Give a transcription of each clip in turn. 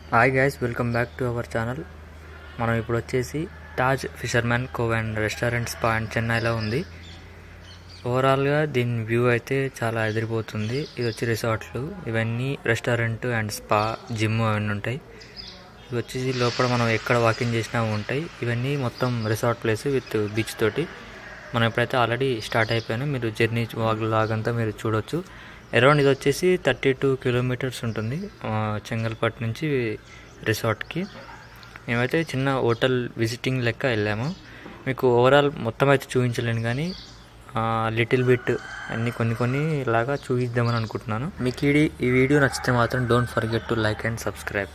Hi guys welcome back to our channel మనం ఇప్పుడు వచ్చేసి Taj fisherman cove and restaurant spa and చెన్నైలో ఉంది ఓవరాల్గా దీని వ్యూ అయితే చాలా ఎదిరిపోతుంది ఇది వచ్చి రిసార్ట్లు ఇవన్నీ రెస్టారెంట్ అండ్ స్పా జిమ్ అవన్నీ ఉంటాయి ఇవి వచ్చేసి లోపల మనం ఎక్కడ వాకింగ్ చేసినా ఉంటాయి ఇవన్నీ మొత్తం రిసార్ట్ ప్లేస్ విత్ బీచ్ తోటి మనం ఇప్పుడైతే ఆల్రెడీ స్టార్ట్ అయిపోయాను మీరు జర్నీ వాగ్ లాగంతా మీరు చూడొచ్చు అరౌండ్ ఇది వచ్చేసి థర్టీ టూ కిలోమీటర్స్ ఉంటుంది ఆ, చెంగల్పట్టు నుంచి రిసార్ట్కి మేమైతే చిన్న హోటల్ విజిటింగ్ లెక్క వెళ్ళాము మీకు ఓవరాల్ మొత్తం అయితే చూపించలేను కానీ లిటిల్ బిట్ అన్ని కొన్ని కొన్ని లాగా చూపిద్దామని అనుకుంటున్నాను మీకు ఈ ఈ వీడియో నచ్చితే మాత్రం don't forget to like and subscribe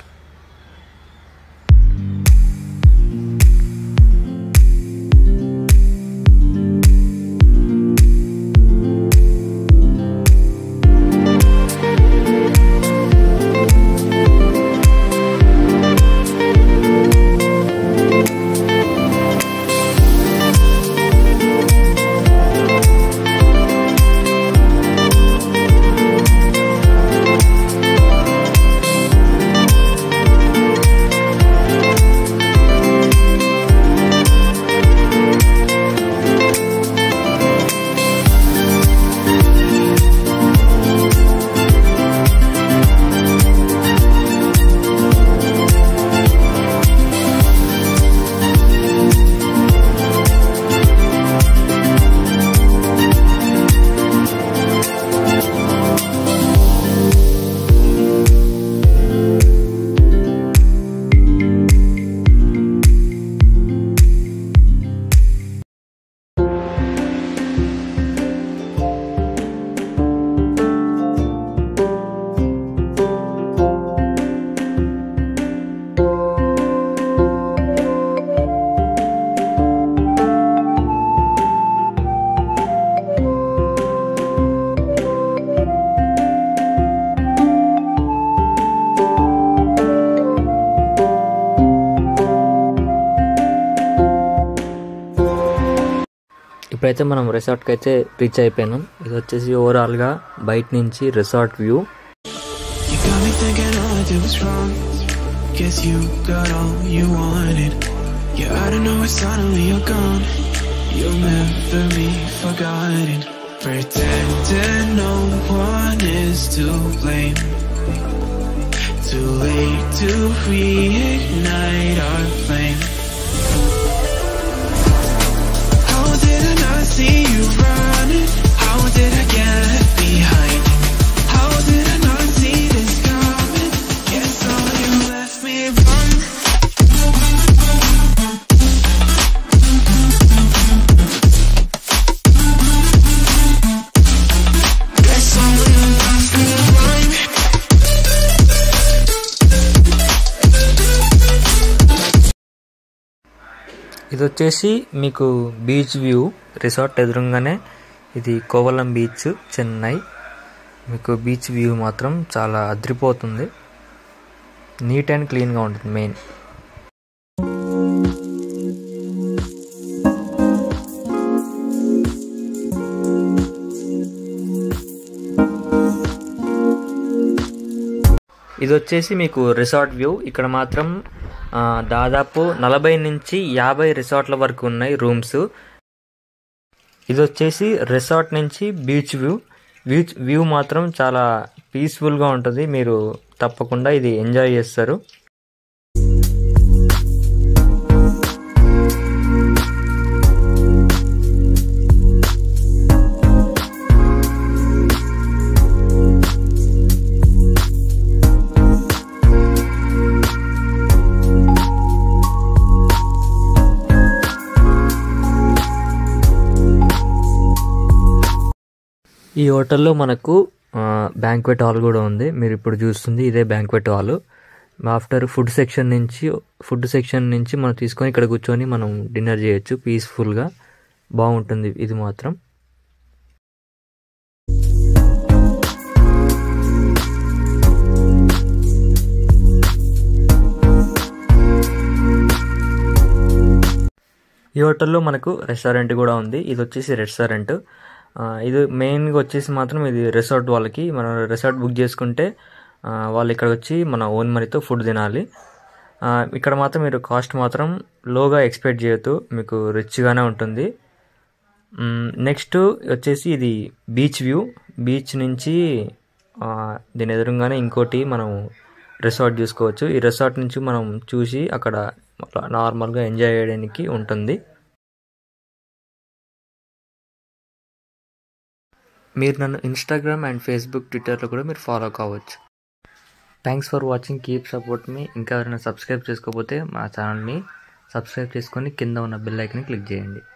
ఇప్పుడైతే మనం రిసార్ట్కి అయితే రీచ్ అయిపోయినాం ఇది వచ్చేసి ఓవరాల్గా బయట నుంచి resort view You got me thinking all I did was wrong. Guess you got all you wanted. Yeah, I don't know why suddenly you're gone. You'll never be forgotten. Pretending no one is to blame. Too late to reignite our flame. How did I not see you running? How did I get behind? How did I not see this coming? Guess all you left me run. Guess all you left me run. ఇది వచ్చేసి మీకు beach view resort ఎదురుగానే ఇది Kovalam beach Chennai మీకు beach view మాత్రం చాలా అదిరిపోతుంది neat and క్లీన్గా ఉంటుంది మెయిన్ ఇది వచ్చేసి మీకు రిసార్ట్ వ్యూ ఇక్కడ మాత్రం ఆ, దాదాపు నలభై నుంచి యాభై రిసార్ట్ల వరకు ఉన్నాయి రూమ్స్ ఇది వచ్చేసి రిసార్ట్ నుంచి బీచ్ వ్యూ బీచ్ వ్యూ మాత్రం చాలా పీస్ఫుల్గా ఉంటుంది మీరు తప్పకుండా ఇది ఎంజాయ్ చేస్తారు ఈ హోటల్లో మనకు బ్యాంక్వెట్ హాల్ కూడా ఉంది మీరు ఇప్పుడు చూస్తుంది ఇదే banquet hall after food section నుంచి ఫుడ్ సెక్షన్ నుంచి మనం తీసుకొని ఇక్కడ కూర్చొని మనం డిన్నర్ చేయొచ్చు పీస్ఫుల్గా బాగుంటుంది ఇది మాత్రం ఈ హోటల్లో మనకు రెస్టారెంట్ కూడా ఉంది ఇది వచ్చేసి రెస్టారెంట్ ఆ, ఇది మెయిన్గా వచ్చేసి మాత్రం ఇది రిసార్ట్ వాళ్ళకి మనం రిసార్ట్ బుక్ చేసుకుంటే ఆ, వాళ్ళు ఇక్కడ వచ్చి మన ఓన్ మనీతో ఫుడ్ తినాలి ఆ, ఇక్కడ మాత్రం మీరు కాస్ట్ మాత్రం లోగా ఎక్స్పెక్ట్ చేయొద్దు మీకు రిచ్గానే ఉంటుంది నెక్స్ట్ వచ్చేసి ఇది బీచ్ వ్యూ బీచ్ నుంచి ఆ, దీని ఎదురుగానే ఇంకోటి మనం రిసార్ట్ చూసుకోవచ్చు ఈ రిసార్ట్ నుంచి మనం చూసి అక్కడ నార్మల్గా ఎంజాయ్ చేయడానికి ఉంటుంది మీరు నన్ను ఇన్స్టాగ్రామ్ అండ్ ఫేస్బుక్ ట్విట్టర్లో కూడా మీరు ఫాలో కావచ్చు thanks for watching keep support మీ ఇంకా ఎవరైనా సబ్స్క్రైబ్ చేసుకోకపోతే మా ఛానల్ని సబ్స్క్రైబ్ చేసుకొని కింద ఉన్న బెల్ ఐకన్ని క్లిక్ చేయండి